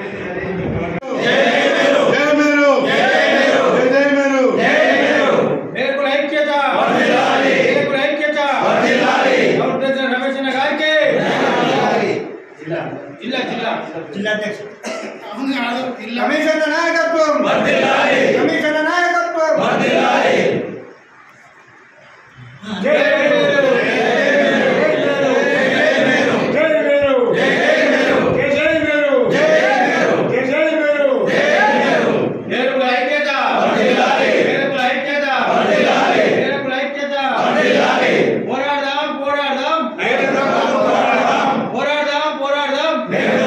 జై మేరు జై జై మేరు మేరకు ఐక్యత మేరకు ఐక్యత గౌరవ ప్రెసిడెంట్ రమేష్ అన్న గారికి జిల్లా జిల్లా కమిషన్ నాయకత్వం కమిషన్ నాయకత్వం జై మేరు జై మేరు జై మేరు జై మేరు మేరకు ఐక్యత మేరకు ఐక్యత మేరకు ఐక్యత పోరాడదాం పోరాడదాం పోరాడదాం పోరాడదాం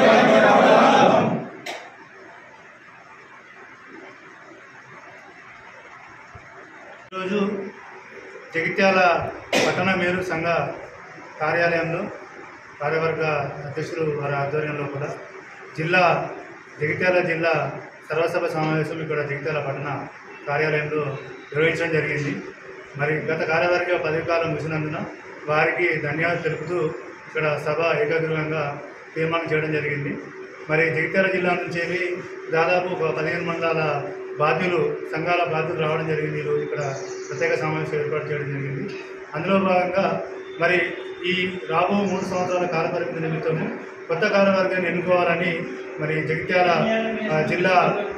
ఈరోజు జగిత్యాల పట్టణ మేరు సంఘ కార్యాలయంలో కార్యవర్గ అధ్యక్షులు వారి ఆధ్వర్యంలో కూడా జిల్లా జగిత్యాల జిల్లా సర్వసభ సమావేశం ఇక్కడ జగిత్యాల పట్టణ కార్యాలయంలో నిర్వహించడం జరిగింది మరి గత కార్యవర్గ పదవికాలం ముగిసినందున వారికి ధన్యవాదాలు తెలుపుతూ ఇక్కడ సభ ఏకగ్రీవంగా తీర్మానం చేయడం జరిగింది మరి జగిత్యాల జిల్లా నుంచి వెళ్ళి దాదాపు ఒక పదిహేను మండలాల బాధ్యులు సంఘాల బాధ్యులు రావడం జరిగింది ఈరోజు ఇక్కడ ప్రత్యేక సమావేశం ఏర్పాటు చేయడం జరిగింది అందులో భాగంగా మరి ఈ రాబో మూడు సంవత్సరాల కాలపరిమితి నిమిత్తము కొత్త కార్యవర్గాన్ని ఎన్నుకోవాలని మరి జగిత్యాల ఆ, జిల్లా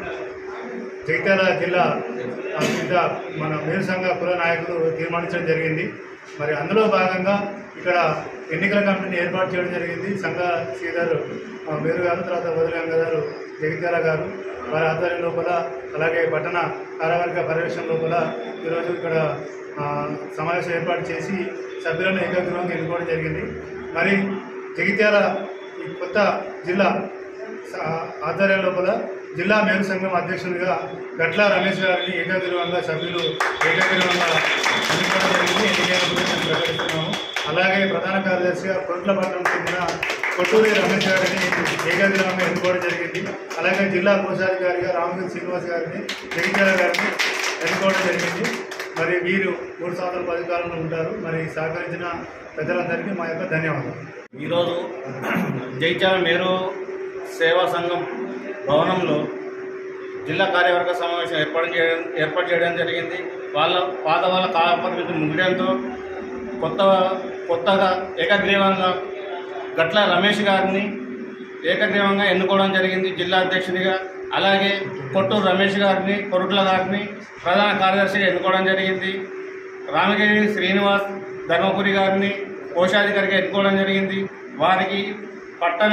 జగిత్యాల జిల్లా ఆ, పెద్ద మన మేరు సంఘ కుల నాయకులు తీర్మానించడం జరిగింది మరి అందులో భాగంగా ఇక్కడ ఎన్నికల కమిటీని ఏర్పాటు చేయడం జరిగింది సంఘ శ్రీధర్ ఆ, మేరు గారు తర్వాత వదిలేంగ గారు జగిత్యాల గారు వారి ఆధ్వర్యం లోపల అలాగే పట్టణ కార్యవర్గ పర్యవేక్షణ లోపల ఈరోజు ఇక్కడ ఆ, సమావేశం ఏర్పాటు చేసి సభ్యులను ఏకగ్రీవంగా ఎన్నుకోవడం జరిగింది మరి జగిత్యాల ఈ కొత్త జిల్లా స- ఆధ్వర్యం లోపల జిల్లా మేలు సంఘం అధ్యక్షునిగా గట్ల రమేష్ గారిని ఏకగ్రీవంగా సభ్యులు ఏకగ్రీవంగా ఎన్నుకోవడం జరిగింది ఎన్నికైన గురించి మేము ప్రకటిస్తున్నాము అలాగే ప్రధాన కార్యదర్శిగా కొట్ల పట్టణం చెందిన కొట్టూరి రమేష్ గారిని ఏకగ్రీవంగా ఎన్నుకోవడం జరిగింది అలాగే జిల్లా కోశాధికారిగా రామగిరి శ్రీనివాస్ గారిని జగిత్యాల గారిని ఎన్నుకోవడం జరిగింది మరి వీరు మూడు సంవత్సరాల పది కాలంలో ఉంటారు మరి సహకరించిన పెద్దలందరికీ మా యొక్క ధన్యవాదాలు ఈరోజు జైత్యాల మేరు సేవా సంఘం భవనంలో జిల్లా కార్యవర్గ సమావేశం ఏర్పాటు చేయడం ఏర్పాటు చేయడం జరిగింది వాళ్ళ పాత వాళ్ళ కాలపరిమితి ముగియడంతో కొత్త కొత్తగా ఏకగ్రీవంగా గట్ల రమేష్ గారిని ఏకగ్రీవంగా ఎన్నుకోవడం జరిగింది జిల్లా అధ్యక్షుడిగా అలాగే కొట్టూరు రమేష్ గారిని కొరుట్ల గారిని ప్రధాన కార్యదర్శిగా ఎన్నుకోవడం జరిగింది రామగిరి శ్రీనివాస్ ధర్మపురి గారిని కోశాధికారిగా ఎన్నుకోవడం జరిగింది వారికి పట్టణ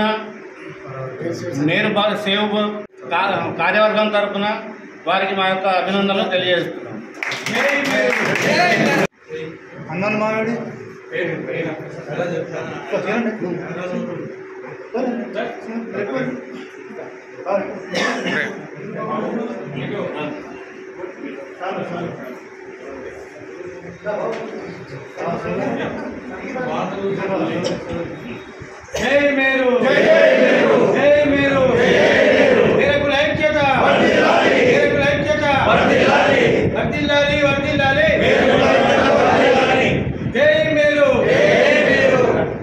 నేను బా సేవ బ- కా- కార్యవర్గం తరఫున వారికి మా యొక్క అభినందనలు తెలియజేస్తున్నాం అంగన్ మావిడి జై మేరు జై మేరు జై మేరు మేరకు ఐక్యత మేరకు ఐక్యత వర్ధిల్లాలి వర్ధిల్లాలి వర్ధిల్లాలి జై మేరు జై మేరు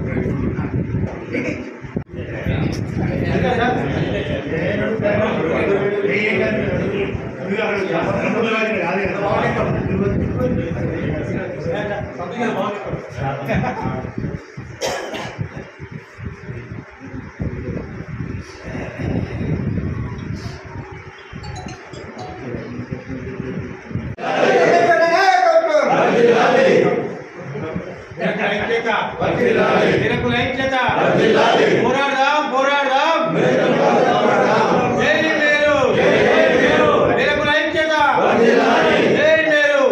మేరకు ఐక్యత మేరకు ఐక్యత పోరాడదాం పోరాడదాం జై మేరు మేరకు ఐక్యత జై మేరు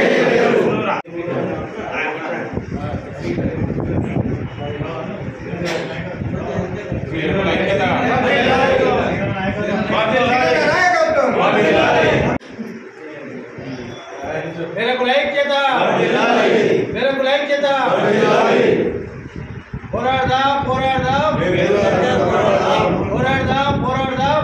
మేరకు ఐక్యత మేరకు ఐక్యత పోరాడదాం పోరాడదాం పోరాడదాం పోరాడదాం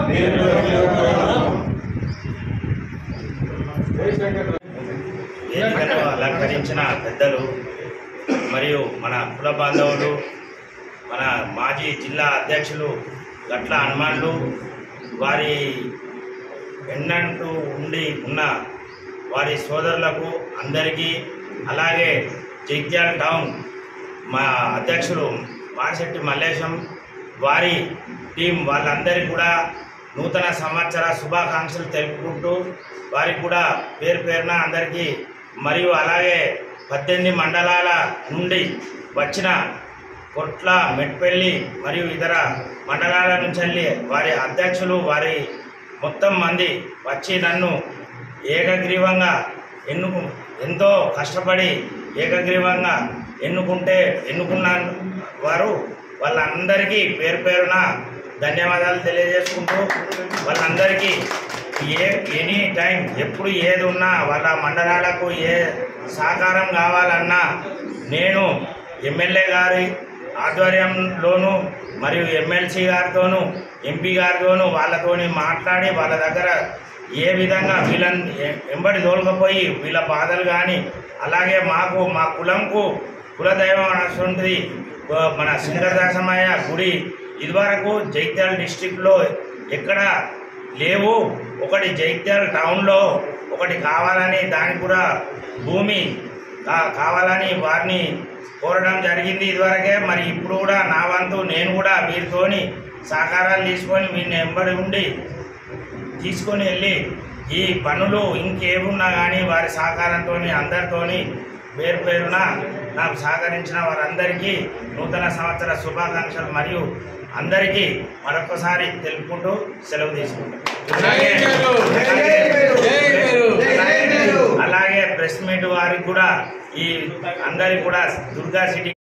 ఎన్నికను అలంకరించిన పెద్దలు మరియు మన కుల బాంధవులు మన మాజీ జిల్లా అధ్యక్షులు గట్ల హనుమాన్లు వారి ఎన్నంటూ ఉండి ఉన్న వారి సోదరులకు అందరికీ అలాగే జగిత్యాల టౌన్ మా అధ్యక్షులు మారిశెట్టి మల్లేశం వారి టీం వాళ్ళందరికీ కూడా నూతన సంవత్సర శుభాకాంక్షలు తెలుపుకుంటూ వారికి కూడా పేరు పేరున అందరికీ మరియు అలాగే పద్దెనిమిది మండలాల నుండి వచ్చిన కొట్ల మెట్పల్లి మరియు ఇతర మండలాల నుంచి వెళ్ళి వారి అధ్యక్షులు వారి మొత్తం మంది వచ్చి నన్ను ఏకగ్రీవంగా ఎన్నుకు ఎంతో కష్టపడి ఏకగ్రీవంగా ఎన్నుకుంటే ఎన్నుకున్న వారు వాళ్ళందరికీ పేరు పేరున ధన్యవాదాలు తెలియజేసుకుంటూ వాళ్ళందరికీ ఏ ఎనీ టైం ఎప్పుడు ఏది ఉన్నా వాళ్ళ మండలాలకు ఏ సహకారం కావాలన్నా నేను ఎమ్మెల్యే గారి ఆధ్వర్యంలోను మరియు ఎమ్మెల్సీ గారితోనూ ఎంపీ గారితోనూ వాళ్ళతోని మాట్లాడి వాళ్ళ దగ్గర ఏ విధంగా వీళ్ళని ఎ- ఎంబడి తోలుకపోయి వీళ్ళ బాధలు కానీ అలాగే మాకు మా కులంకు కులదైవం అనేటువంటిది ఆ, మన సింగరదాసమయ్య గుడి ఇదివరకు జైత్యాల డిస్టిక్లో ఎక్కడ లేవు ఒకటి జైత్యాల టౌన్లో ఒకటి కావాలని దానికి కూడా భూమి కా- కావాలని వారిని కోరడం జరిగింది ఇదివరకే మరి ఇప్పుడు కూడా నా వంతు నేను కూడా వీరితోని సహకారాలు తీసుకొని వీరిని ఎంబడి ఉండి తీసుకొని వెళ్ళి ఈ పనులు ఇంకేమున్నా కానీ వారి సహకారంతో అందరితోని పేరు పేరున నాకు సహకరించిన వారందరికీ నూతన సంవత్సర శుభాకాంక్షలు మరియు అందరికీ మరొకసారి తెలుపుకుంటూ సెలవు తీసుకుంటాం అలాగే ప్రెస్ మీట్ వారికి కూడా ఈ అందరికి కూడా దుర్గా సిటీ